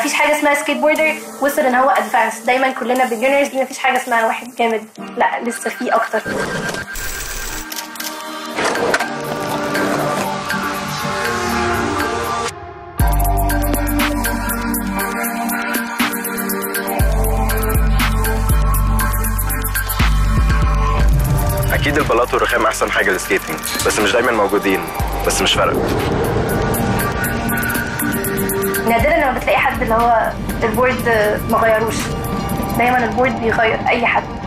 مفيش حاجه اسمها سكيت بوردر وصل ان هو ادفانس دايما كلنا بيجنرز دي مفيش حاجه اسمها واحد جامد لا لسه في اكتر اكيد البلاط والرخام احسن حاجه للسكيتنج بس مش دايما موجودين بس مش فارقه نادرا لما بتلاقي حد اللي هو البورد ما غيروش دايما البورد بيغير اي حد